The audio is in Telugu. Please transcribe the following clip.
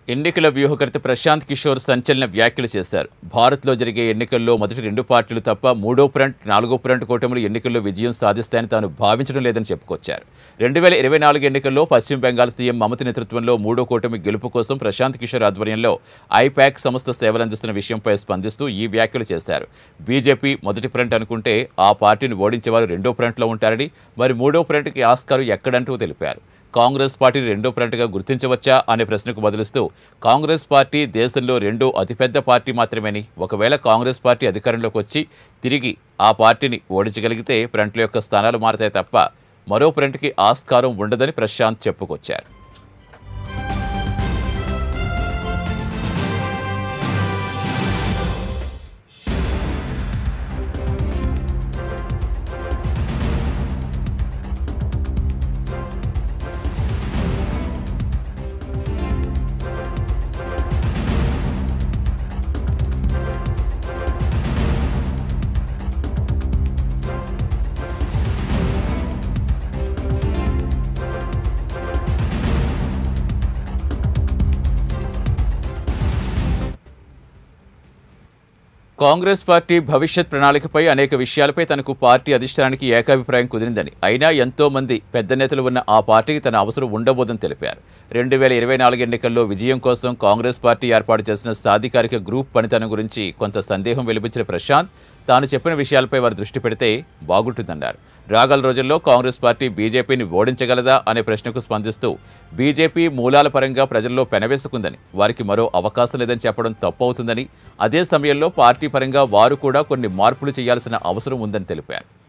ఎన్నికల వ్యూహకర్త ప్రశాంత్ కిషోర్ సంచలన వ్యాఖ్యలు చేశారు భారత్లో జరిగే ఎన్నికల్లో మొదటి రెండు పార్టీలు తప్ప మూడో ఫ్రంట్ నాలుగో ఫ్రంట్ కూటములు ఎన్నికల్లో విజయం సాధిస్తాయని తాను భావించడం లేదని చెప్పుకొచ్చారు రెండు వేల ఇరవై నాలుగు ఎన్నికల్లో పశ్చిమ బెంగాల్ సీఎం మమత నేతృత్వంలో మూడో కూటమి గెలుపు కోసం ప్రశాంత్ కిషోర్ ఆధ్వర్యంలో ఐపాక్ సంస్థ సేవలందిస్తున్న విషయంపై స్పందిస్తూ ఈ వ్యాఖ్యలు చేశారు బీజేపీ మొదటి ఫ్రంట్ అనుకుంటే ఆ పార్టీని ఓడించేవారు రెండో ఫ్రంట్లో ఉంటారని మరి మూడో ఫ్రంట్కి ఆస్కారం ఎక్కడంటూ తెలిపారు కాంగ్రెస్ పార్టీని రెండో ఫ్రంట్గా గుర్తించవచ్చా అనే ప్రశ్నకు బదులిస్తూ కాంగ్రెస్ పార్టీ దేశంలో రెండో అతిపెద్ద పార్టీ మాత్రమేని ఒకవేళ కాంగ్రెస్ పార్టీ అధికారంలోకి వచ్చి తిరిగి ఆ పార్టీని ఓడించగలిగితే ఫ్రంట్ల యొక్క స్థానాలు మారతాయి తప్ప మరో ఫ్రంట్కి ఆస్కారం ఉండదని ప్రశాంత్ చెప్పుకొచ్చారు కాంగ్రెస్ పార్టీ భవిష్యత్ ప్రణాళికపై అనేక విషయాలపై తనకు పార్టీ అధిష్టానానికి ఏకాభిప్రాయం కుదిరిందని అయినా ఎంతో మంది పెద్ద నేతలు ఉన్న ఆ పార్టీకి తన అవసరం ఉండబోదని తెలిపారు రెండు వేల ఇరవై నాలుగు ఎన్నికల్లో విజయం కోసం కాంగ్రెస్ పార్టీ ఏర్పాటు చేసిన సాధికారిక గ్రూప్ పనితనం గురించి కొంత సందేహం వెలిపించిన ప్రశాంత్ తాను చెప్పిన విషయాలపై వారు దృష్టి పెడితే బాగుంటుందన్నారు రాగల రోజుల్లో కాంగ్రెస్ పార్టీ బీజేపీని ఓడించగలదా అనే ప్రశ్నకు స్పందిస్తూ బీజేపీ మూలాల పరంగా ప్రజల్లో పెనవేసుకుందని వారికి మరో అవకాశం లేదని చెప్పడం తప్పు అవుతుందని అదే సమయంలో పార్టీ పరంగా వారు కూడా కొన్ని మార్పులు చేయాల్సిన అవసరం ఉందని తెలిపారు